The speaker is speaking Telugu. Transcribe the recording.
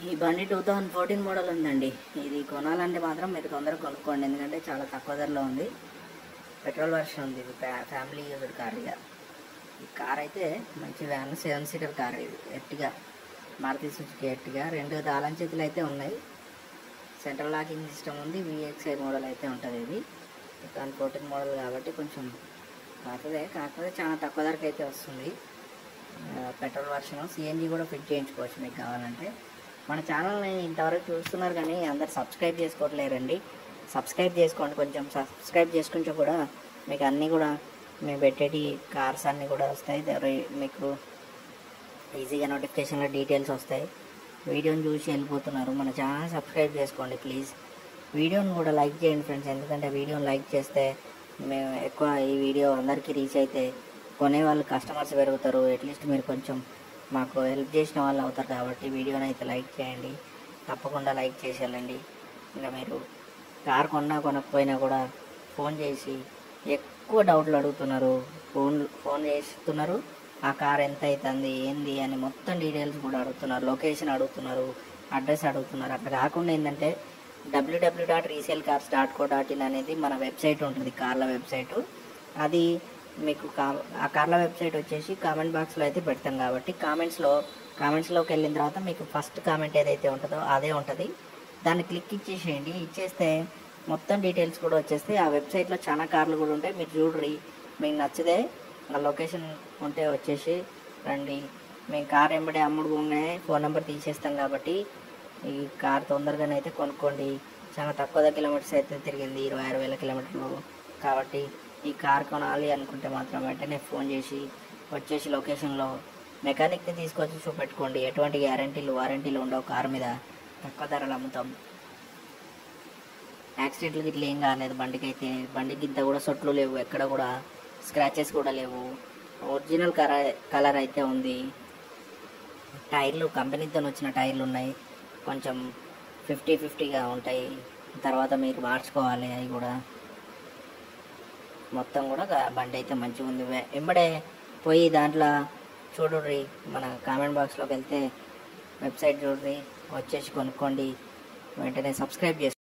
ఈ బండి టూ థౌజండ్ ఫోర్టీన్ మోడల్ ఉందండి ఇది కొనాలంటే మాత్రం మీరు తొందరగా కొనుక్కోండి ఎందుకంటే చాలా తక్కువ ధరలో ఉంది పెట్రోల్ వర్షన్ ఉంది ఇది ఫ్యా- ఫ్యామిలీ యూజ్డ్ కార్ ఇక ఈ కార్ అయితే మంచి వ్యాన్ సెవెన్ సీటర్ కార్ ఇది ఎట్టిగా మారుతి సుజుకి ఎట్టిగా రెండు తాళం చేతులు అయితే ఉన్నాయి సెంట్రల్ లాకింగ్ సిస్టమ్ ఉంది విఎక్స్ఐ మోడల్ అయితే ఉంటుంది ఇది టూ థౌజండ్ ఫోర్టీన్ మోడల్ కాబట్టి కొంచెం పాతదే కాకపోతే చాలా తక్కువ ధరకు అయితే వస్తుంది ఆ, పెట్రోల్ వర్షన్ సిఎన్జి కూడా ఫిట్ చేయించుకోవచ్చు మీకు కావాలంటే మన ఛానల్ని ఇంతవరకు చూస్తున్నారు కానీ అందరు సబ్స్క్రైబ్ చేసుకోవట్లేరండి సబ్స్క్రైబ్ చేసుకోండి కొంచెం సబ్స్క్రైబ్ చేసుకుంటే కూడా మీకు అన్నీ కూడా మేము పెట్టేటి కార్స్ అన్నీ కూడా వస్తాయి దర- మీకు ఈజీగా నోటిఫికేషన్లో డీటెయిల్స్ వస్తాయి వీడియోని చూసి వెళ్ళిపోతున్నారు మన ఛానల్ సబ్స్క్రైబ్ చేసుకోండి ప్లీజ్ వీడియోని కూడా లైక్ చేయండి ఫ్రెండ్స్ ఎందుకంటే వీడియోని లైక్ చేస్తే మేము ఎక్కువ ఈ వీడియో అందరికీ రీచ్ అయితే కొనే వాళ్ళు కస్టమర్స్ పెరుగుతారు అట్లీస్ట్ మీరు కొంచెం మాకు హెల్ప్ చేసిన వాళ్ళు అవుతారు కాబట్టి వీడియోని అయితే లైక్ చేయండి తప్పకుండా లైక్ చేసి వెళ్ళండి ఇంకా మీరు కార్ కొన్నా కొనకపోయినా కూడా ఫోన్ చేసి ఎక్కువ డౌట్లు అడుగుతున్నారు ఫోన్ ఫోన్ చేస్తున్నారు ఆ కార్ ఎంత అవుతుంది ఏంది అని మొత్తం డీటెయిల్స్ కూడా అడుగుతున్నారు లొకేషన్ అడుగుతున్నారు అడ్రస్ అడుగుతున్నారు అట్లా కాకుండా ఏంటంటే W W dot resale cars dot co dot in అనేది మన వెబ్సైట్ ఉంటుంది కార్ల వెబ్సైట్ అది మీకు కా ఆ కార్ల వెబ్సైట్ వచ్చేసి కామెంట్ బాక్స్లో అయితే పెడతాం కాబట్టి కామెంట్స్లో కామెంట్స్లోకి వెళ్ళిన తర్వాత మీకు ఫస్ట్ కామెంట్ ఏదైతే ఉంటుందో అదే ఉంటుంది దాన్ని క్లిక్ ఇచ్చేసేయండి ఇచ్చేస్తే మొత్తం డీటెయిల్స్ కూడా వచ్చేస్తాయి ఆ వెబ్సైట్లో చాలా కార్లు కూడా ఉంటాయి మీరు చూడ్రి మీకు నచ్చదే ఆ లొకేషన్ ఉంటే వచ్చేసి రండి మేము కార్ ఎంబడే అమ్ముడు పోగానే ఫోన్ నెంబర్ తీసేస్తాం కాబట్టి ఈ కార్ తొందరగానే అయితే కొనుక్కోండి చాలా తక్కువ కిలోమీటర్స్ అయితే తిరిగింది ఇరవై ఆరు వేల కిలోమీటర్లు కాబట్టి ఈ కార్ కొనాలి అనుకుంటే మాత్రం వెంటనే ఫోన్ చేసి వచ్చేసి లొకేషన్లో మెకానిక్ని తీసుకొచ్చి చూపెట్టుకోండి ఎటువంటి గ్యారంటీలు వారంటీలు ఉండవు కార్ మీద తక్కువ ధరలు అమ్ముతాం యాక్సిడెంట్లు ఇట్లా ఏం కాలేదు బండికి అయితే బండికి ఇంత కూడా సొట్లు లేవు ఎక్కడ కూడా స్క్రాచెస్ కూడా లేవు ఒరిజినల్ కర కలర్ అయితే ఉంది టైర్లు కంపెనీతో వచ్చిన టైర్లు ఉన్నాయి కొంచెం ఫిఫ్టీ ఫిఫ్టీగా ఉంటాయి తర్వాత మీరు మార్చుకోవాలి అవి కూడా మొత్తం కూడా గా- బండి అయితే మంచిగా ఉంది వె- వెంబడే పోయి దాంట్లో చూడుర్రి మన కామెంట్ బాక్స్లోకి వెళ్తే వెబ్సైట్ చూడ్రి వచ్చేసి కొనుక్కోండి వెంటనే సబ్స్క్రైబ్ చేసుకోండి